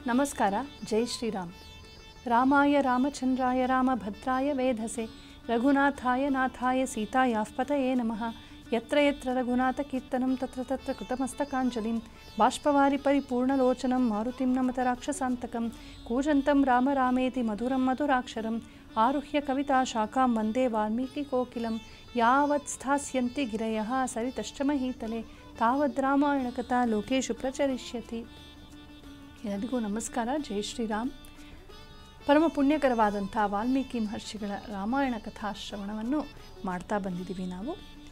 ನಮಸ್ಕಾರ ಜೈ ಶ್ರೀರಾಮ್ ರಾಮಾಯ ರಾಮಚಂದ್ರಾಯ ರಾಮಭದ್ರಾಯ ವೇಧಸೆ ರಘುನಾಥಾಯ ನಾಥಾಯ ಸೀತಾಯಾಸ್ಪತಯೇ ನಮಃ ಯತ್ರ ಯತ್ರ ರಘುನಾಥ ಕೀರ್ತನಂ ತತ್ರ ತತ್ರ ಕೃತಮಸ್ತಕಾಂಜಲಿಂ ಬಾಷ್ಪವಾರಿ ಪರಿಪೂರ್ಣಲೋಚನಂ ಮಾರುತಿಂ ನಮತ ರಾಕ್ಷಸಾಂತಕಂ ಕೂಜಂತಂ ರಾಮ ರಾಮೇತಿ ಮಧುರಂ ಮಧುರಾಕ್ಷರಂ ಆರುಹ್ಯ ಕವಿತಾ ಶಾಖಾಂ ವಂದೇ ವಾಲ್ಮೀಕಿ ಕೋಕಿಲಂ ಯಾವತ್ ಸ್ಥಾಸ್ಯಂತಿ ಗಿರಯಃ ಸರಿತಶ್ಚ ಮಹೀತಲೆ ತಾವದ್ ರಾಮಾಯಣ ಕಥಾ ಲೋಕೇಶು ಪ್ರಚರಿಷ್ಯತಿ ಎಲ್ಲರಿಗೂ ನಮಸ್ಕಾರ ಜೈ ಶ್ರೀರಾಮ್ ಪರಮ ಪುಣ್ಯಕರವಾದಂಥ ವಾಲ್ಮೀಕಿ ಮಹರ್ಷಿಗಳ ರಾಮಾಯಣ ಕಥಾ ಶ್ರವಣವನ್ನು ಮಾಡ್ತಾ ಬಂದಿದ್ದೀವಿ ನಾವು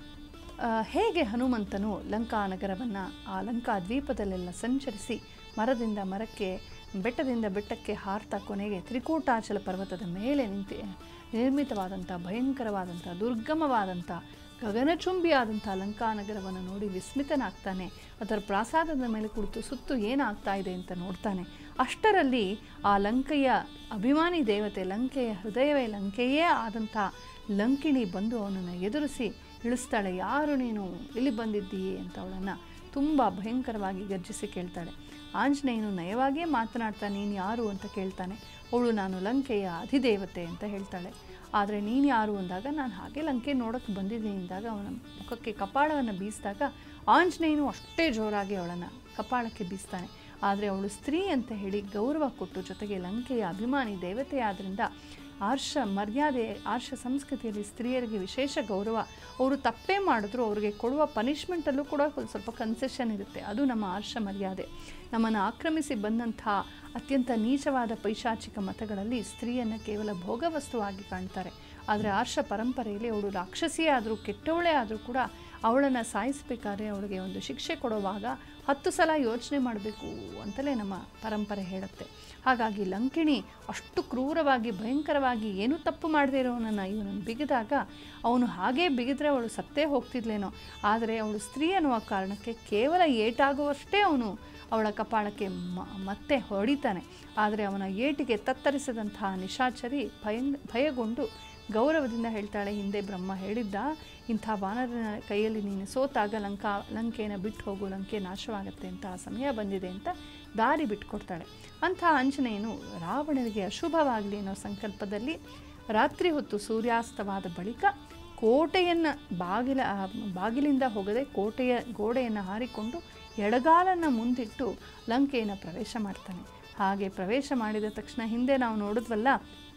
ಆ, ಹೇಗೆ ಹನುಮಂತನು ಲಂಕಾ ನಗರವನ್ನು ಆ ಲಂಕಾ ದ್ವೀಪದಲ್ಲೆಲ್ಲ ಸಂಚರಿಸಿ ಮರದಿಂದ ಮರಕ್ಕೆ ಬೆಟ್ಟದಿಂದ ಬೆಟ್ಟಕ್ಕೆ ಹಾರ್ತಾ ಕೊನೆಗೆ ತ್ರಿಕೂಟಾಚಲ ಪರ್ವತದ ಮೇಲೆ ನಿಂತಿ ನಿರ್ಮಿತವಾದಂಥ ಭಯಂಕರವಾದಂಥ ದುರ್ಗಮವಾದಂಥ ಗಗನಚುಂಬಿಯಾದಂಥ ಲಂಕಾ ನಗರವನ್ನು ನೋಡಿ ವಿಸ್ಮಿತನಾಗ್ತಾನೆ ಅದರ ಪ್ರಾಸಾದದ ಮೇಲೆ ಕುಳಿತು ಸುತ್ತು ಏನಾಗ್ತಾ ಇದೆ ಅಂತ ನೋಡ್ತಾನೆ ಅಷ್ಟರಲ್ಲಿ ಆ ಲಂಕೆಯ ಅಭಿಮಾನಿ ದೇವತೆ ಲಂಕೆಯ ಹೃದಯವೇ ಲಂಕೆಯೇ ಆದಂಥ ಲಂಕಿಣಿ ಬಂದು ಅವನನ್ನು ಎದುರಿಸಿ ಇಳಿಸ್ತಾಳೆ ಯಾರು ನೀನು ಇಲ್ಲಿ ಬಂದಿದ್ದೀಯೆ ಅಂತ ಅವಳನ್ನು ತುಂಬ ಭಯಂಕರವಾಗಿ ಗರ್ಜಿಸಿ ಕೇಳ್ತಾಳೆ ಆಂಜನೇಯನು ನಯವಾಗಿಯೇ ಮಾತನಾಡ್ತಾ ನೀನು ಯಾರು ಅಂತ ಕೇಳ್ತಾನೆ ಅವಳು ನಾನು ಲಂಕೆಯ ಅಧಿದೇವತೆ ಅಂತ ಹೇಳ್ತಾಳೆ ಆದರೆ ನೀನು ಯಾರು ಅಂದಾಗ ನಾನು ಹಾಗೆ ಲಂಕೆ ನೋಡೋಕ್ಕೆ ಬಂದಿದ್ದೀನಿ ಅಂದಾಗ ಅವನ ಮುಖಕ್ಕೆ ಕಪಾಳವನ್ನು ಬೀಸಿದಾಗ ಆಂಜನೇಯನು ಅಷ್ಟೇ ಜೋರಾಗಿ ಅವಳನ್ನು ಕಪಾಳಕ್ಕೆ ಬೀಸ್ತಾನೆ ಆದರೆ ಅವಳು ಸ್ತ್ರೀ ಅಂತ ಹೇಳಿ ಗೌರವ ಕೊಟ್ಟು ಜೊತೆಗೆ ಲಂಕೆಯ ಅಭಿಮಾನಿ ದೇವತೆ ಆದ್ದರಿಂದ ಆರ್ಷ ಮರ್ಯಾದೆ ಆರ್ಷ ಸಂಸ್ಕೃತಿಯಲ್ಲಿ ಸ್ತ್ರೀಯರಿಗೆ ವಿಶೇಷ ಗೌರವ ಅವರು ತಪ್ಪೇ ಮಾಡಿದ್ರು ಅವ್ರಿಗೆ ಕೊಡುವ ಪನಿಷ್ಮೆಂಟಲ್ಲೂ ಕೂಡ ಒಂದು ಸ್ವಲ್ಪ ಕನ್ಸೆಷನ್ ಇರುತ್ತೆ ಅದು ನಮ್ಮ ಆರ್ಷ ಮರ್ಯಾದೆ ನಮ್ಮನ್ನು ಆಕ್ರಮಿಸಿ ಬಂದಂಥ ಅತ್ಯಂತ ನೀಚವಾದ ಪೈಶಾಚಿಕ ಮತಗಳಲ್ಲಿ ಸ್ತ್ರೀಯನ್ನು ಕೇವಲ ಭೋಗವಸ್ತುವಾಗಿ ಕಾಣ್ತಾರೆ ಆದರೆ ಆರ್ಷ ಪರಂಪರೆಯಲ್ಲಿ ಅವಳು ರಾಕ್ಷಸಿಯೇ ಆದರೂ ಕೆಟ್ಟವಳೇ ಆದರೂ ಕೂಡ ಅವಳನ್ನು ಸಾಯಿಸಬೇಕಾದ್ರೆ ಅವಳಿಗೆ ಒಂದು ಶಿಕ್ಷೆ ಕೊಡುವಾಗ ಹತ್ತು ಸಲ ಯೋಚನೆ ಮಾಡಬೇಕು ಅಂತಲೇ ನಮ್ಮ ಪರಂಪರೆ ಹೇಳುತ್ತೆ ಹಾಗಾಗಿ ಲಂಕಿಣಿ ಅಷ್ಟು ಕ್ರೂರವಾಗಿ ಭಯಂಕರವಾಗಿ ಏನೂ ತಪ್ಪು ಮಾಡದೇ ಇರೋನನ್ನು ಇವನನ್ನು ಬಿಗಿದಾಗ ಅವನು ಹಾಗೇ ಬಿಗಿದ್ರೆ ಅವಳು ಸತ್ತೇ ಹೋಗ್ತಿದ್ಲೇನೋ ಆದರೆ ಅವಳು ಸ್ತ್ರೀ ಅನ್ನುವ ಕಾರಣಕ್ಕೆ ಕೇವಲ ಏಟಾಗುವಷ್ಟೇ ಅವನು ಅವಳ ಕಪಾಳಕ್ಕೆ ಮ- ಮತ್ತೆ ಹೊಡಿತಾನೆ ಆದರೆ ಅವನ ಏಟಿಗೆ ತತ್ತರಿಸಿದಂತಹ ನಿಶಾಚರಿ ಭಯ ಭಯಗೊಂಡು ಗೌರವದಿಂದ ಹೇಳ್ತಾಳೆ ಹಿಂದೆ ಬ್ರಹ್ಮ ಹೇಳಿದ್ದ ಇಂಥ ವಾನರನ ಕೈಯಲ್ಲಿ ನೀನು ಸೋತಾಗ ಲಂಕಾ ಲಂಕೆಯನ್ನು ಬಿಟ್ಟು ಹೋಗು ಲಂಕೆ ನಾಶವಾಗುತ್ತೆ ಅಂತ ಆ ಸಮಯ ಬಂದಿದೆ ಅಂತ ದಾರಿ ಬಿಟ್ಕೊಡ್ತಾಳೆ ಅಂಥ ಆಂಜನೇಯನು ರಾವಣನಿಗೆ ಅಶುಭವಾಗಲಿ ಅನ್ನೋ ಸಂಕಲ್ಪದಲ್ಲಿ ರಾತ್ರಿ ಹೊತ್ತು ಸೂರ್ಯಾಸ್ತವಾದ ಬಳಿಕ ಕೋಟೆಯನ್ನು ಬಾಗಿಲ ಆ ಬಾಗಿಲಿಂದ ಹೋಗದೆ ಕೋಟೆಯ ಗೋಡೆಯನ್ನು ಹಾರಿಕೊಂಡು ಎಡಗಾಲನ್ನು ಮುಂದಿಟ್ಟು ಲಂಕೆಯನ್ನು ಪ್ರವೇಶ ಮಾಡ್ತಾನೆ ಹಾಗೆ ಪ್ರವೇಶ ಮಾಡಿದ ತಕ್ಷಣ ಹಿಂದೆ ನಾವು ನೋಡಿದ್ವಲ್ಲ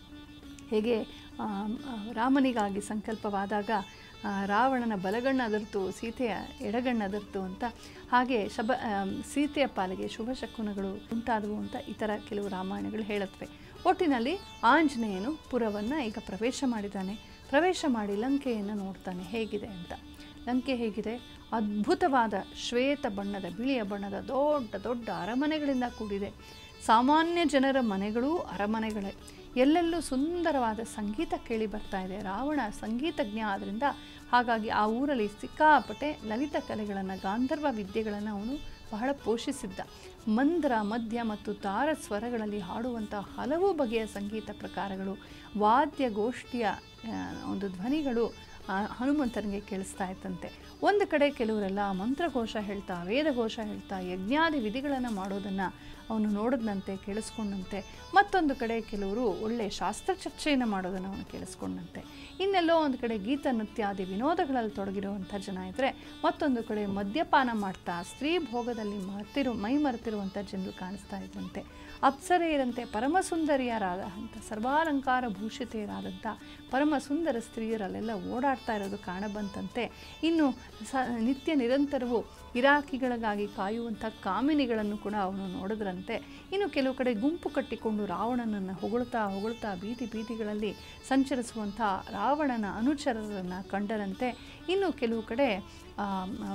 ಹೇಗೆ ಆ, ಆ, ರಾಮನಿಗಾಗಿ ಸಂಕಲ್ಪವಾದಾಗ ಆ, ರಾವಣನ ಬಲಗಣ್ಣು ಅದರ್ತು ಸೀತೆಯ ಎಡಗಣ್ಣು ಅದರ್ತು ಅಂತ ಹಾಗೆ ಶಬ ಆ, ಸೀತೆಯ ಪಾಲಿಗೆ ಶುಭ ಶಕುನಗಳು ಉಂಟಾದವು ಅಂತ ಈ ಥರ ಕೆಲವು ರಾಮಾಯಣಗಳು ಹೇಳುತ್ತವೆ ಒಟ್ಟಿನಲ್ಲಿ ಆಂಜನೇಯನು ಪುರವನ್ನು ಈಗ ಪ್ರವೇಶ ಮಾಡಿದ್ದಾನೆ ಪ್ರವೇಶ ಮಾಡಿ ಲಂಕೆಯನ್ನು ನೋಡ್ತಾನೆ ಹೇಗಿದೆ ಅಂತ ಲಂಕೆ ಹೇಗಿದೆ ಅದ್ಭುತವಾದ ಶ್ವೇತ ಬಣ್ಣದ ಬಿಳಿಯ ಬಣ್ಣದ ದೊಡ್ಡ ದೊಡ್ಡ ಅರಮನೆಗಳಿಂದ ಕೂಡಿದೆ ಸಾಮಾನ್ಯ ಜನರ ಮನೆಗಳೂ ಅರಮನೆಗಳೇ ಎಲ್ಲೆಲ್ಲೂ ಸುಂದರವಾದ ಸಂಗೀತ ಕೇಳಿ ಬರ್ತಾ ಇದೆ ರಾವಣ ಸಂಗೀತಜ್ಞ ಆದ್ದರಿಂದ ಹಾಗಾಗಿ ಆ ಊರಲ್ಲಿ ಸಿಕ್ಕಾಪಟ್ಟೆ ಲಲಿತ ಕಲೆಗಳನ್ನು ಗಾಂಧರ್ವ ವಿದ್ಯೆಗಳನ್ನು ಅವನು ಬಹಳ ಪೋಷಿಸಿದ್ದ ಮಂದ್ರ ಮಧ್ಯ ಮತ್ತು ತಾರ ಸ್ವರಗಳಲ್ಲಿ ಹಾಡುವಂಥ ಹಲವು ಬಗೆಯ ಸಂಗೀತ ಪ್ರಕಾರಗಳು ವಾದ್ಯ ಗೋಷ್ಠಿಯ ಆ, ಒಂದು ಧ್ವನಿಗಳು ಆ, ಹನುಮಂತನಿಗೆ ಕೇಳಿಸ್ತಾ ಇತ್ತಂತೆ ಒಂದು ಕಡೆ ಕೆಲವರೆಲ್ಲ ಮಂತ್ರಘೋಷ ಹೇಳ್ತಾ ವೇದಘೋಷ ಹೇಳ್ತಾ ಯಜ್ಞಾದಿ ವಿಧಿಗಳನ್ನು ಮಾಡೋದನ್ನು ಅವನು ನೋಡಿದಂತೆ ಕೇಳಿಸ್ಕೊಂಡಂತೆ ಮತ್ತೊಂದು ಕಡೆ ಕೆಲವರು ಒಳ್ಳೆ ಶಾಸ್ತ್ರ ಚರ್ಚೆಯನ್ನು ಮಾಡೋದನ್ನು ಅವನು ಕೇಳಿಸ್ಕೊಂಡಂತೆ ಇನ್ನೆಲ್ಲೋ ಒಂದು ಕಡೆ ಗೀತ ನೃತ್ಯಾದಿ ವಿನೋದಗಳಲ್ಲಿ ತೊಡಗಿರುವಂಥ ಜನ ಇದ್ದರೆ ಮತ್ತೊಂದು ಕಡೆ ಮದ್ಯಪಾನ ಮಾಡ್ತಾ ಸ್ತ್ರೀ ಭೋಗದಲ್ಲಿ ಮರ್ತಿರು ಮೈ ಮರೆತಿರುವಂಥ ಜನರು ಕಾಣಿಸ್ತಾ ಇದ್ದಂತೆ ಅಪ್ಸರೆಯರಂತೆ ಪರಮ ಸುಂದರಿಯರಾದ ಅಂತ ಸರ್ವಾಲಂಕಾರ ಭೂಷಿತೆಯರಾದಂಥ ಪರಮ ಸುಂದರ ಸ್ತ್ರೀಯರಲ್ಲೆಲ್ಲ ಓಡಾಡ್ತಾ ಇರೋದು ಕಾಣಬಂತಂತೆ ಇನ್ನು ಸ ನಿತ್ಯ ನಿರಂತರವೂ ಇರಾಕಿಗಳಿಗಾಗಿ ಕಾಯುವಂಥ ಕಾಮಿನಿಗಳನ್ನು ಕೂಡ ಅವನು ನೋಡಿದ್ರಂತೆ ಇನ್ನು ಕೆಲವು ಕಡೆ ಗುಂಪು ಕಟ್ಟಿಕೊಂಡು ರಾವಣನನ್ನು ಹೊಗಳ್ತಾ ಹೊಗಳ್ತಾ ಬೀದಿ ಬೀದಿಗಳಲ್ಲಿ ಸಂಚರಿಸುವಂಥ ರಾವಣನ ಅನುಚರರನ್ನು ಕಂಡರಂತೆ ಇನ್ನು ಕೆಲವು ಕಡೆ ಆ, ಆ,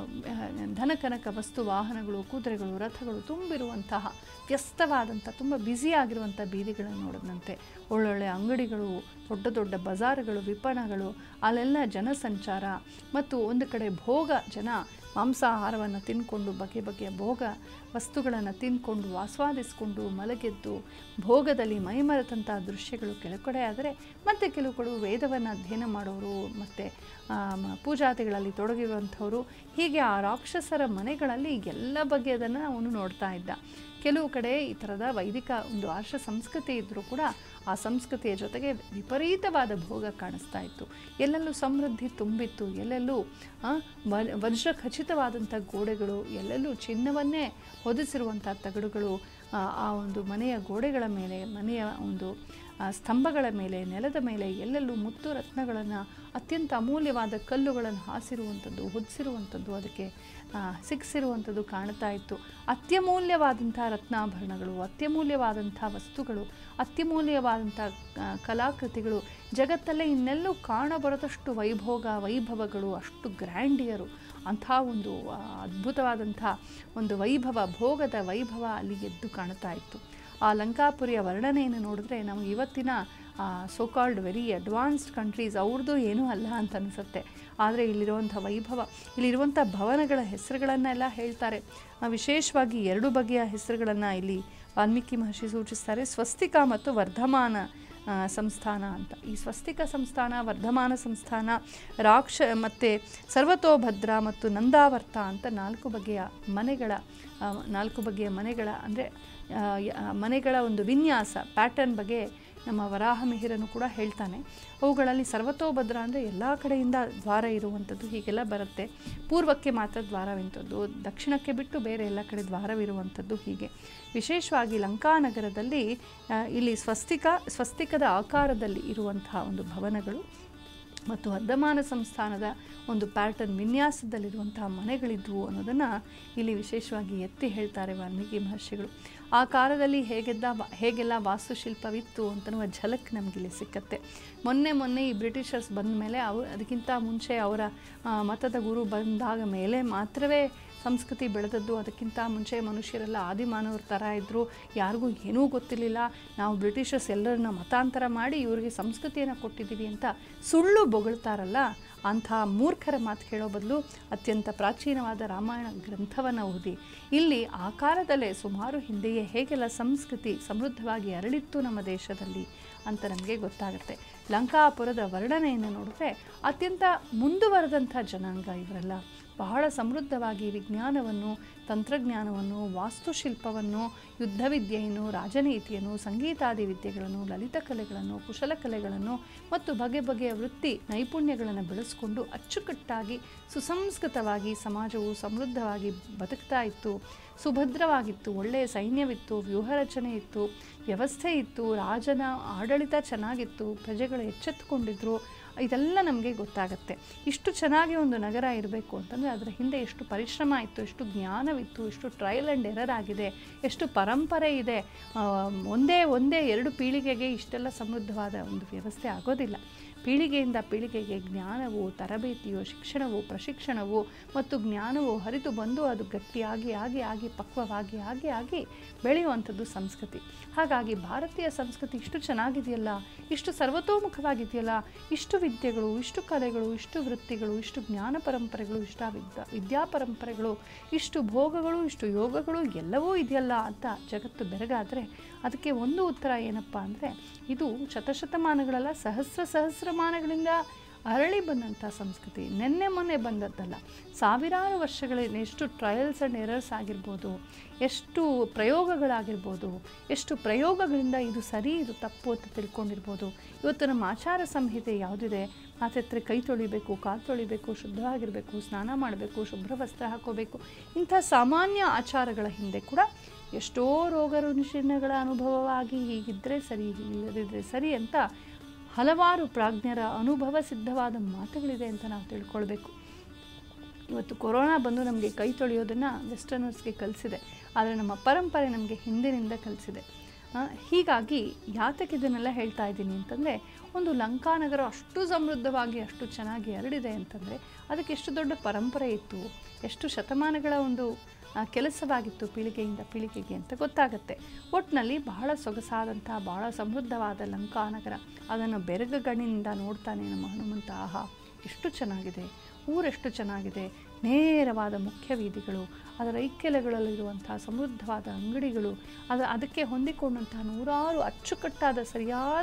ಧನಕನಕ ವಸ್ತು ವಾಹನಗಳು ಕುದುರೆಗಳು ರಥಗಳು ತುಂಬಿರುವಂತಹ ವ್ಯಸ್ತವಾದಂಥ ತುಂಬ ಬ್ಯುಸಿಯಾಗಿರುವಂಥ ಬೀದಿಗಳನ್ನು ನೋಡಿದಂತೆ ಒಳ್ಳೊಳ್ಳೆ ಅಂಗಡಿಗಳು ದೊಡ್ಡ ದೊಡ್ಡ ಬಜಾರ್ಗಳು ವಿಪಣಗಳು ಅಲ್ಲೆಲ್ಲ ಜನಸಂಚಾರ ಮತ್ತು ಒಂದು ಕಡೆ ಭೋಗ ಜನ ಮಾಂಸಾಹಾರವನ್ನು ತಿಂದ್ಕೊಂಡು ಬಗೆ ಬಗೆಯ ಭೋಗ ವಸ್ತುಗಳನ್ನು ತಿಂದ್ಕೊಂಡು ಆಸ್ವಾದಿಸಿಕೊಂಡು ಮಲಗೆದ್ದು ಭೋಗದಲ್ಲಿ ಮೈಮರೆತಂಥ ದೃಶ್ಯಗಳು ಕೆಲವು ಕಡೆ ಆದರೆ ಮತ್ತು ಕೆಲವು ಕಡೆ ವೇದವನ್ನು ಅಧ್ಯಯನ ಮಾಡೋರು ಮತ್ತು ಪೂಜಾತಿಗಳಲ್ಲಿ ತೊಡಗಿರುವಂಥವರು ಹೀಗೆ ಆ ರಾಕ್ಷಸರ ಮನೆಗಳಲ್ಲಿ ಎಲ್ಲ ಬಗೆಯದನ್ನು ಅವನು ನೋಡ್ತಾ ಇದ್ದ ಕೆಲವು ಕಡೆ ಈ ಥರದ ವೈದಿಕ ಒಂದು ಆರ್ಷ ಸಂಸ್ಕೃತಿ ಇದ್ದರೂ ಕೂಡ ಆ ಸಂಸ್ಕೃತಿಯ ಜೊತೆಗೆ ವಿಪರೀತವಾದ ಭೋಗ ಕಾಣಿಸ್ತಾ ಇತ್ತು ಎಲ್ಲೆಲ್ಲೂ ಸಮೃದ್ಧಿ ತುಂಬಿತ್ತು ಎಲ್ಲೆಲ್ಲೂ ಆ, ವ- ವಜ್ರ ಖಚಿತವಾದಂಥ ಗೋಡೆಗಳು ಎಲ್ಲೆಲ್ಲೂ ಚಿನ್ನವನ್ನೇ ಹೊದಿಸಿರುವಂಥ ತಗಡುಗಳು ಆ, ಆ ಒಂದು ಮನೆಯ ಗೋಡೆಗಳ ಮೇಲೆ ಮನೆಯ ಒಂದು ಆ, ಸ್ತಂಭಗಳ ಮೇಲೆ ನೆಲದ ಮೇಲೆ ಎಲ್ಲೆಲ್ಲೂ ಮುತ್ತು ರತ್ನಗಳನ್ನು ಅತ್ಯಂತ ಅಮೂಲ್ಯವಾದ ಕಲ್ಲುಗಳನ್ನು ಹಾಸಿರುವಂಥದ್ದು ಹೊದಿಸಿರುವಂಥದ್ದು ಅದಕ್ಕೆ ಆ, ಸಿಕ್ಕಿಸಿರುವಂಥದ್ದು ಕಾಣ್ತಾ ಇತ್ತು ಅತ್ಯಮೂಲ್ಯವಾದಂಥ ರತ್ನಾಭರಣಗಳು ಅತ್ಯಮೂಲ್ಯವಾದಂಥ ವಸ್ತುಗಳು ಅತ್ಯಮೂಲ್ಯವಾದಂಥ ಆ, ಕಲಾಕೃತಿಗಳು ಜಗತ್ತಲ್ಲೇ ಇನ್ನೆಲ್ಲೂ ಕಾಣಬರದಷ್ಟು ವೈಭೋಗ ವೈಭವಗಳು ಅಷ್ಟು ಗ್ರ್ಯಾಂಡಿಯರು ಅಂಥ ಒಂದು ಆ, ಅದ್ಭುತವಾದಂಥ ಒಂದು ವೈಭವ ಭೋಗದ ವೈಭವ ಅಲ್ಲಿ ಎದ್ದು ಕಾಣ್ತಾ ಇತ್ತು ಆ ಲಂಕಾಪುರಿಯ ವರ್ಣನೆಯನ್ನು ನೋಡಿದ್ರೆ ನಮಗೆ ಇವತ್ತಿನ so called very advanced countries ಅವ್ರದ್ದು ಏನೂ ಅಲ್ಲ ಅಂತ ಅನಿಸುತ್ತೆ ಆದರೆ ಇಲ್ಲಿರುವಂಥ ವೈಭವ ಇಲ್ಲಿರುವಂಥ ಭವನಗಳ ಹೆಸರುಗಳನ್ನೆಲ್ಲ ಹೇಳ್ತಾರೆ ಆ, ವಿಶೇಷವಾಗಿ ಎರಡು ಬಗೆಯ ಹೆಸರುಗಳನ್ನು ಇಲ್ಲಿ ವಾಲ್ಮೀಕಿ ಮಹರ್ಷಿ ಸೂಚಿಸ್ತಾರೆ ಸ್ವಸ್ತಿಕ ಮತ್ತು ವರ್ಧಮಾನ ಆ, ಸಂಸ್ಥಾನ ಅಂತ ಈ ಸ್ವಸ್ತಿಕ ಸಂಸ್ಥಾನ ವರ್ಧಮಾನ ಸಂಸ್ಥಾನ ರಾಕ್ಷ ಮತ್ತು ಸರ್ವತೋಭದ್ರ ಮತ್ತು ನಂದಾವರ್ತ ಅಂತ ನಾಲ್ಕು ಬಗೆಯ ಮನೆಗಳ ಆ, ನಾಲ್ಕು ಬಗೆಯ ಮನೆಗಳ ಅಂದರೆ ಮನೆಗಳ ಒಂದು ವಿನ್ಯಾಸ ಪ್ಯಾಟರ್ನ್ ಬಗ್ಗೆ ನಮ್ಮ ವರಾಹ ಮಿಹಿರನು ಕೂಡ ಹೇಳ್ತಾನೆ ಅವುಗಳಲ್ಲಿ ಸರ್ವತೋಭದ್ರ ಅಂದರೆ ಎಲ್ಲ ಕಡೆಯಿಂದ ದ್ವಾರ ಇರುವಂಥದ್ದು ಹೀಗೆಲ್ಲ ಬರುತ್ತೆ ಪೂರ್ವಕ್ಕೆ ಮಾತ್ರ ದ್ವಾರವಿಂಥದ್ದು ದಕ್ಷಿಣಕ್ಕೆ ಬಿಟ್ಟು ಬೇರೆ ಎಲ್ಲ ಕಡೆ ದ್ವಾರವಿರುವಂಥದ್ದು ಹೀಗೆ ವಿಶೇಷವಾಗಿ ಲಂಕಾನಗರದಲ್ಲಿ ಆ, ಇಲ್ಲಿ ಸ್ವಸ್ತಿಕ ಸ್ವಸ್ತಿಕದ ಆಕಾರದಲ್ಲಿ ಇರುವಂತಹ ಒಂದು ಭವನಗಳು ಮತ್ತು ವರ್ಧಮಾನ ಸಂಸ್ಥಾನದ ಒಂದು ಪ್ಯಾಟರ್ನ್ ವಿನ್ಯಾಸದಲ್ಲಿರುವಂತಹ ಮನೆಗಳಿದ್ವು ಅನ್ನೋದನ್ನು ಇಲ್ಲಿ ವಿಶೇಷವಾಗಿ ಎತ್ತಿ ಹೇಳ್ತಾರೆ ವಾಲ್ಮೀಕಿ ಮಹರ್ಷಿಗಳು ಆ ಕಾಲದಲ್ಲಿ ಹೇಗೆದ್ದ ವಾ- ಹೇಗೆಲ್ಲ ವಾಸ್ತುಶಿಲ್ಪವಿತ್ತು ಅಂತನ್ನುವ ಝಲಕ್ ನಮಗಿಲ್ಲಿ ಸಿಕ್ಕತ್ತೆ ಮೊನ್ನೆ ಮೊನ್ನೆ ಈ ಬ್ರಿಟಿಷರ್ಸ್ ಬಂದ ಮೇಲೆ ಅವು ಅದಕ್ಕಿಂತ ಮುಂಚೆ ಅವರ ಆ, ಮತದ ಗುರು ಬಂದಾಗ ಮೇಲೆ ಮಾತ್ರವೇ ಸಂಸ್ಕೃತಿ ಬೆಳೆದದ್ದು ಅದಕ್ಕಿಂತ ಮುಂಚೆ ಮನುಷ್ಯರೆಲ್ಲ ಆದಿಮಾನವರ ಥರ ಇದ್ದರು ಯಾರಿಗೂ ಏನೂ ಗೊತ್ತಿರಲಿಲ್ಲ ನಾವು ಬ್ರಿಟಿಷರ್ಸ್ ಎಲ್ಲರನ್ನ ಮತಾಂತರ ಮಾಡಿ ಇವರಿಗೆ ಸಂಸ್ಕೃತಿಯನ್ನು ಕೊಟ್ಟಿದ್ದೀವಿ ಅಂತ ಸುಳ್ಳು ಬೊಗಳ್ತಾರಲ್ಲ ಅಂಥ ಮೂರ್ಖರ ಮಾತು ಕೇಳೋ ಬದಲು ಅತ್ಯಂತ ಪ್ರಾಚೀನವಾದ ರಾಮಾಯಣ ಗ್ರಂಥವನ್ನು ಓದಿ ಇಲ್ಲಿ ಆ ಕಾಲದಲ್ಲೇ ಸುಮಾರು ಹಿಂದೆಯೇ ಹೇಗೆಲ್ಲ ಸಂಸ್ಕೃತಿ ಸಮೃದ್ಧವಾಗಿ ಅರಳಿತ್ತು ನಮ್ಮ ದೇಶದಲ್ಲಿ ಅಂತ ನಮಗೆ ಗೊತ್ತಾಗುತ್ತೆ ಲಂಕಾಪುರದ ವರ್ಣನೆಯನ್ನು ನೋಡಿದ್ರೆ ಅತ್ಯಂತ ಮುಂದುವರೆದಂಥ ಜನಾಂಗ ಇವರೆಲ್ಲ ಬಹಳ ಸಮೃದ್ಧವಾಗಿ ವಿಜ್ಞಾನವನ್ನು ತಂತ್ರಜ್ಞಾನವನ್ನು ವಾಸ್ತುಶಿಲ್ಪವನ್ನು ಯುದ್ಧ ವಿದ್ಯೆಯನ್ನು ರಾಜನೀತಿಯನ್ನು ಸಂಗೀತಾದಿ ವಿದ್ಯೆಗಳನ್ನು ಲಲಿತ ಕಲೆಗಳನ್ನು ಕುಶಲಕಲೆಗಳನ್ನು ಮತ್ತು ಬಗೆ ಬಗೆಯ ವೃತ್ತಿ ನೈಪುಣ್ಯಗಳನ್ನು ಬೆಳೆಸ್ಕೊಂಡು ಅಚ್ಚುಕಟ್ಟಾಗಿ ಸುಸಂಸ್ಕೃತವಾಗಿ ಸಮಾಜವು ಸಮೃದ್ಧವಾಗಿ ಬದುಕ್ತಾ ಇತ್ತು ಸುಭದ್ರವಾಗಿತ್ತು ಒಳ್ಳೆಯ ಸೈನ್ಯವಿತ್ತು ವ್ಯೂಹರಚನೆ ಇತ್ತು ವ್ಯವಸ್ಥೆ ಇತ್ತು ರಾಜನ ಆಡಳಿತ ಚೆನ್ನಾಗಿತ್ತು ಪ್ರಜೆಗಳು ಎಚ್ಚೆತ್ತುಕೊಂಡಿದ್ರು ಇದೆಲ್ಲ ನಮಗೆ ಗೊತ್ತಾಗುತ್ತೆ ಇಷ್ಟು ಚೆನ್ನಾಗಿ ಒಂದು ನಗರ ಇರಬೇಕು ಅಂತಂದರೆ ಅದರ ಹಿಂದೆ ಎಷ್ಟು ಪರಿಶ್ರಮ ಇತ್ತು ಎಷ್ಟು ಜ್ಞಾನವಿತ್ತು ಎಷ್ಟು ಟ್ರಯಲ್ ಆ್ಯಂಡ್ ಎರರ್ ಆಗಿದೆ ಎಷ್ಟು ಪರಂಪರೆ ಇದೆ ಆ, ಒಂದೇ ಒಂದೇ ಎರಡು ಪೀಳಿಗೆಗೆ ಇಷ್ಟೆಲ್ಲ ಸಮೃದ್ಧವಾದ ಒಂದು ವ್ಯವಸ್ಥೆ ಆಗೋದಿಲ್ಲ ಪೀಳಿಗೆಯಿಂದ ಪೀಳಿಗೆಗೆ ಜ್ಞಾನವು ತರಬೇತಿಯು ಶಿಕ್ಷಣವು ಪ್ರಶಿಕ್ಷಣವು ಮತ್ತು ಜ್ಞಾನವು ಹರಿದು ಬಂದು ಅದು ಗಟ್ಟಿಯಾಗಿ ಆಗಿ ಆಗಿ ಪಕ್ವವಾಗಿ ಆಗಿ ಆಗಿ ಬೆಳೆಯುವಂಥದ್ದು ಸಂಸ್ಕೃತಿ ಹಾಗಾಗಿ ಭಾರತೀಯ ಸಂಸ್ಕೃತಿ ಇಷ್ಟು ಚೆನ್ನಾಗಿದೆಯಲ್ಲ ಇಷ್ಟು ಸರ್ವತೋಮುಖವಾಗಿದೆಯಲ್ಲ ಇಷ್ಟು ವಿದ್ಯೆಗಳು ಇಷ್ಟು ಕಲೆಗಳು ಇಷ್ಟು ವೃತ್ತಿಗಳು ಇಷ್ಟು ಜ್ಞಾನ ಪರಂಪರೆಗಳು ಇಷ್ಟ ವಿದ್ಯಾ ವಿದ್ಯಾ ಪರಂಪರೆಗಳು ಇಷ್ಟು ಭೋಗಗಳು ಇಷ್ಟು ಯೋಗಗಳು ಎಲ್ಲವೂ ಇದೆಯಲ್ಲ ಅಂತ ಜಗತ್ತು ಬೆರಗಾದರೆ ಅದಕ್ಕೆ ಒಂದು ಉತ್ತರ ಏನಪ್ಪ ಅಂದರೆ ಇದು ಶತಶತಮಾನಗಳಲ್ಲ ಸಹಸ್ರ ಸಹಸ್ರಮಾನಗಳಿಂದ ಅರಳಿ ಬಂದಂಥ ಸಂಸ್ಕೃತಿ ನಿನ್ನೆ ಮೊನ್ನೆ ಬಂದದ್ದಲ್ಲ ಸಾವಿರಾರು ವರ್ಷಗಳಿಂದ ಎಷ್ಟು ಟ್ರಯಲ್ಸ್ ಆ್ಯಂಡ್ ಎರರ್ಸ್ ಆಗಿರ್ಬೋದು ಎಷ್ಟು ಪ್ರಯೋಗಗಳಾಗಿರ್ಬೋದು ಎಷ್ಟು ಪ್ರಯೋಗಗಳಿಂದ ಇದು ಸರಿ ಇದು ತಪ್ಪು ಅಂತ ತಿಳ್ಕೊಂಡಿರ್ಬೋದು ಇವತ್ತು ನಮ್ಮ ಆಚಾರ ಸಂಹಿತೆ ಯಾವುದಿದೆ ಮಾತೆತ್ರೆ ಕೈ ತೊಳಿಬೇಕು ಕಾಲು ತೊಳಿಬೇಕು ಶುದ್ಧವಾಗಿರಬೇಕು ಸ್ನಾನ ಮಾಡಬೇಕು ಶುಭ್ರ ವಸ್ತ್ರ ಹಾಕೋಬೇಕು ಇಂಥ ಸಾಮಾನ್ಯ ಆಚಾರಗಳ ಹಿಂದೆ ಕೂಡ ಎಷ್ಟೋ ರೋಗ ರುಜಿನಗಳ ಅನುಭವವಾಗಿ ಹೀಗಿದ್ದರೆ ಸರಿ ಹೀಗಿಲ್ಲದಿದ್ದರೆ ಸರಿ ಅಂತ ಹಲವಾರು ಪ್ರಾಜ್ಞರ ಅನುಭವ ಸಿದ್ಧವಾದ ಮಾತುಗಳಿದೆ ಅಂತ ನಾವು ತಿಳ್ಕೊಳ್ಬೇಕು ಇವತ್ತು ಕೊರೋನಾ ಬಂದು ನಮಗೆ ಕೈ ತೊಳೆಯೋದನ್ನು ವೆಸ್ಟರ್ನರ್ಸ್ಗೆ ಕಲಿಸಿದೆ ಆದರೆ ನಮ್ಮ ಪರಂಪರೆ ನಮಗೆ ಹಿಂದಿನಿಂದ ಕಲಿಸಿದೆ ಆ, ಹೀಗಾಗಿ ಯಾತಕ್ಕೆ ಇದನ್ನೆಲ್ಲ ಹೇಳ್ತಾ ಇದ್ದೀನಿ ಅಂತಂದರೆ ಒಂದು ಲಂಕಾನಗರ ಅಷ್ಟು ಸಮೃದ್ಧವಾಗಿ ಅಷ್ಟು ಚೆನ್ನಾಗಿ ಹರಡಿದೆ ಅಂತಂದರೆ ಅದಕ್ಕೆ ಎಷ್ಟು ದೊಡ್ಡ ಪರಂಪರೆ ಇತ್ತು ಎಷ್ಟು ಶತಮಾನಗಳ ಒಂದು ಆ, ಕೆಲಸವಾಗಿತ್ತು ಪೀಳಿಗೆಯಿಂದ ಪೀಳಿಗೆಗೆ ಅಂತ ಗೊತ್ತಾಗುತ್ತೆ ಒಟ್ಟಿನಲ್ಲಿ ಬಹಳ ಸೊಗಸಾದಂಥ ಬಹಳ ಸಮೃದ್ಧವಾದ ಲಂಕಾನಗರ ಅದನ್ನು ಬೆರಗಗಣ್ಣಿನಿಂದ ನೋಡ್ತಾನೆ ನಮ್ಮ ಹನುಮಂತ ಆಹಾ ಎಷ್ಟು ಚೆನ್ನಾಗಿದೆ ಊರೆಷ್ಟು ಚೆನ್ನಾಗಿದೆ ನೇರವಾದ ಮುಖ್ಯ ಬೀದಿಗಳು ಅದರ ಇಕ್ಕೆಲೆಗಳಲ್ಲಿರುವಂಥ ಸಮೃದ್ಧವಾದ ಅಂಗಡಿಗಳು ಅದು ಅದಕ್ಕೆ ಹೊಂದಿಕೊಂಡಂತಹ ನೂರಾರು ಅಚ್ಚುಕಟ್ಟಾದ ಸರಿಯಾದ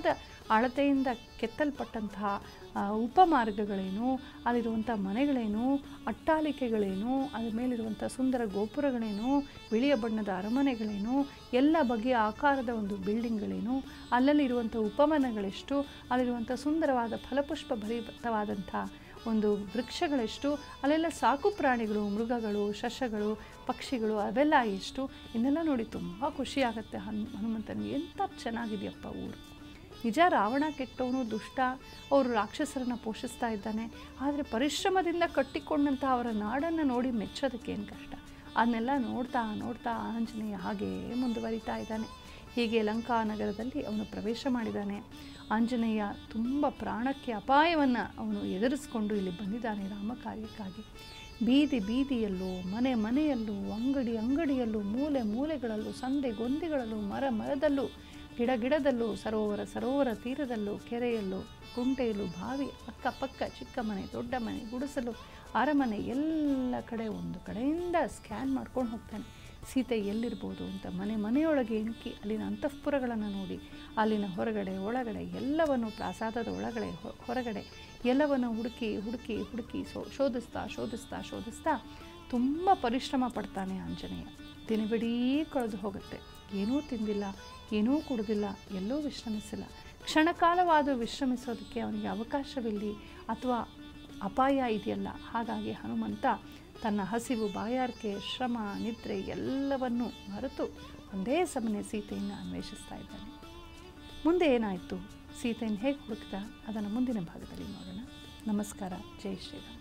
ಅಳತೆಯಿಂದ ಕೆತ್ತಲ್ಪಟ್ಟಂತಹ ಆ, ಉಪಮಾರ್ಗಗಳೇನು ಅಲ್ಲಿರುವಂಥ ಮನೆಗಳೇನು ಅಟ್ಟಾಲಿಕೆಗಳೇನು ಅದ್ರ ಮೇಲಿರುವಂಥ ಸುಂದರ ಗೋಪುರಗಳೇನು ಬಿಳಿಯ ಬಣ್ಣದ ಅರಮನೆಗಳೇನು ಎಲ್ಲ ಬಗೆಯ ಆಕಾರದ ಒಂದು ಬಿಲ್ಡಿಂಗ್ಗಳೇನು ಅಲ್ಲಲ್ಲಿರುವಂಥ ಉಪವನಗಳೆಷ್ಟು ಅಲ್ಲಿರುವಂಥ ಸುಂದರವಾದ ಫಲಪುಷ್ಪ ಭರಿತವಾದಂಥ ಒಂದು ವೃಕ್ಷಗಳೆಷ್ಟು ಅಲ್ಲೆಲ್ಲ ಸಾಕು ಪ್ರಾಣಿಗಳು ಮೃಗಗಳು ಸಸ್ಯಗಳು ಪಕ್ಷಿಗಳು ಅವೆಲ್ಲ ಎಷ್ಟು ಇನ್ನೆಲ್ಲ ನೋಡಿ ತುಂಬ ಖುಷಿಯಾಗತ್ತೆ ಹನ್ ಹನುಮಂತನಿಗೆ ಎಂಥ ಚೆನ್ನಾಗಿದೆಯಪ್ಪ ಊರು ನಿಜ ರಾವಣ ಕೆಟ್ಟವನು ದುಷ್ಟ ಅವರು ರಾಕ್ಷಸರನ್ನು ಪೋಷಿಸ್ತಾ ಇದ್ದಾನೆ ಆದರೆ ಪರಿಶ್ರಮದಿಂದ ಕಟ್ಟಿಕೊಂಡಂಥ ಅವರ ನಾಡನ್ನು ನೋಡಿ ಮೆಚ್ಚೋದಕ್ಕೆ ಏನು ಕಷ್ಟ ಅದನ್ನೆಲ್ಲ ನೋಡ್ತಾ ನೋಡ್ತಾ ಆಂಜನೇಯ ಹಾಗೇ ಮುಂದುವರಿತಾ ಇದ್ದಾನೆ ಹೀಗೆ ಲಂಕಾ ನಗರದಲ್ಲಿ ಅವನು ಪ್ರವೇಶ ಮಾಡಿದ್ದಾನೆ ಆಂಜನೇಯ ತುಂಬ ಪ್ರಾಣಕ್ಕೆ ಅಪಾಯವನ್ನು ಅವನು ಎದುರಿಸ್ಕೊಂಡು ಇಲ್ಲಿ ಬಂದಿದ್ದಾನೆ ರಾಮ ಕಾರ್ಯಕ್ಕಾಗಿ ಬೀದಿ ಬೀದಿಯಲ್ಲೂ ಮನೆ ಮನೆಯಲ್ಲೂ ಅಂಗಡಿ ಅಂಗಡಿಯಲ್ಲೂ ಮೂಲೆ ಮೂಲೆಗಳಲ್ಲೂ ಸಂದೆ ಗೊಂದಿಗಳಲ್ಲೂ ಮರ ಮರದಲ್ಲೂ ಗಿಡ ಗಿಡದಲ್ಲೂ ಸರೋವರ ಸರೋವರ ತೀರದಲ್ಲೂ ಕೆರೆಯಲ್ಲೂ ಕುಂಟೆಯಲ್ಲೂ ಬಾವಿ ಅಕ್ಕಪಕ್ಕ ಚಿಕ್ಕ ಮನೆ ದೊಡ್ಡ ಮನೆ ಗುಡಿಸಲು ಅರಮನೆ ಎಲ್ಲ ಕಡೆ ಒಂದು ಕಡೆಯಿಂದ ಸ್ಕ್ಯಾನ್ ಮಾಡ್ಕೊಂಡು ಹೋಗ್ತಾನೆ ಸೀತೆ ಎಲ್ಲಿರ್ಬೋದು ಅಂತ ಮನೆ ಮನೆಯೊಳಗೆ ಇಣುಕಿ ಅಲ್ಲಿನ ಅಂತಃಪುರಗಳನ್ನು ನೋಡಿ ಅಲ್ಲಿನ ಹೊರಗಡೆ ಒಳಗಡೆ ಎಲ್ಲವನ್ನು ಪ್ರಾಸಾದದ ಒಳಗಡೆ ಹೊ- ಹೊರಗಡೆ ಎಲ್ಲವನ್ನು ಹುಡುಕಿ ಹುಡುಕಿ ಹುಡುಕಿ ಸೋ ಶೋಧಿಸ್ತಾ ಶೋಧಿಸ್ತಾ ಶೋಧಿಸ್ತಾ ತುಂಬ ಪರಿಶ್ರಮ ಪಡ್ತಾನೆ ಆಂಜನೇಯ ದಿನವಿಡೀ ಕಳೆದು ಹೋಗುತ್ತೆ ಏನೂ ತಿಂದಿಲ್ಲ ಏನೂ ಕುಡಿದಿಲ್ಲ ಎಲ್ಲೂ ವಿಶ್ರಮಿಸಿಲ್ಲ ಕ್ಷಣಕಾಲವಾದ ವಿಶ್ರಮಿಸೋದಕ್ಕೆ ಅವನಿಗೆ ಅವಕಾಶವಿಲ್ಲಿ ಅಥವಾ ಅಪಾಯ ಇದೆಯಲ್ಲ ಹಾಗಾಗಿ ಹನುಮಂತ ತನ್ನ ಹಸಿವು ಬಾಯಾರಿಕೆ ಶ್ರಮ ನಿದ್ರೆ ಎಲ್ಲವನ್ನೂ ಮರೆತು ಒಂದೇ ಸಮನೆ ಸೀತೆಯನ್ನು ಅನ್ವೇಷಿಸ್ತಾ ಇದ್ದಾನೆ ಮುಂದೆ ಏನಾಯಿತು ಸೀತೆಯನ್ನು ಹೇಗೆ ಹುಡುಕ್ದ ಅದನ್ನು ಮುಂದಿನ ಭಾಗದಲ್ಲಿ ನೋಡೋಣ ನಮಸ್ಕಾರ ಜೈ ಶ್ರೀರಾಮ್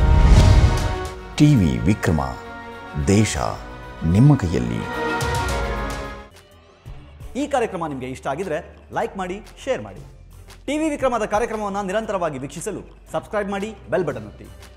ಟಿವಿ ವಿಕ್ರಮ ದೇಶ ನಿಮ್ಮ ಕೈಯಲ್ಲಿ ಈ ಕಾರ್ಯಕ್ರಮ ನಿಮಗೆ ಇಷ್ಟ ಆಗಿದ್ರೆ ಲೈಕ್ ಮಾಡಿ ಶೇರ್ ಮಾಡಿ ಟಿವಿ ವಿಕ್ರಮದ ಕಾರ್ಯಕ್ರಮವನ್ನು ನಿರಂತರವಾಗಿ ವೀಕ್ಷಿಸಲು ಸಬ್ಸ್ಕ್ರೈಬ್ ಮಾಡಿ ಬೆಲ್ ಬಟನ್ ಒತ್ತಿ